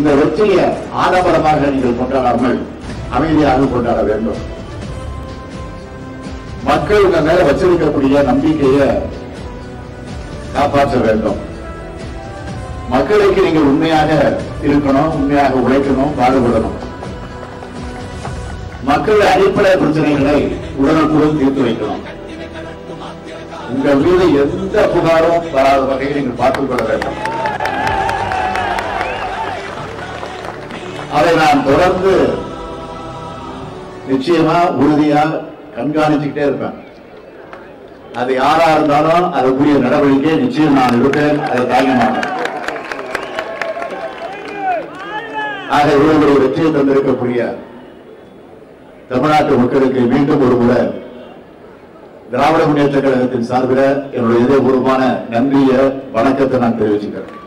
இந்த வெற்றியை ஆடம்பரமாக நீங்கள் கொண்டாடாமல் அமைதியாக கொண்டாட வேண்டும் மக்கள் உங்க மேல வச்சிருக்கக்கூடிய நம்பிக்கையை காப்பாற்ற வேண்டும் மக்களுக்கு நீங்கள் உண்மையாக இருக்கணும் உண்மையாக உழைக்கணும் பாடுபடணும் மக்கள் அடிப்படை பிரச்சனைகளை உடனுக்குடன் தீர்த்து வைக்கணும் உங்கள் மீது எந்த புகாரும் வராத வகையில் நீங்கள் பார்த்துக் கொள்ள வேண்டும் அதை நான் தொடர்ந்து நிச்சயமா உறுதியா கண்காணிச்சுக்கிட்டே இருப்பேன் அது யாரா இருந்தாலும் அதுக்குரிய நடவடிக்கை நிச்சயம் நான் எடுப்பேன் அதை தாங்க மாட்டேன் ஆக இவர்களுடைய வெற்றியை தந்திருக்கக்கூடிய தமிழ்நாட்டு மக்களுக்கு மீண்டும் ஒரு முறை திராவிட முன்னேற்ற கழகத்தின் சார்பில் என்னுடைய இதயபூர்வமான நன்றிய வணக்கத்தை நான் தெரிவிச்சுக்கிறேன்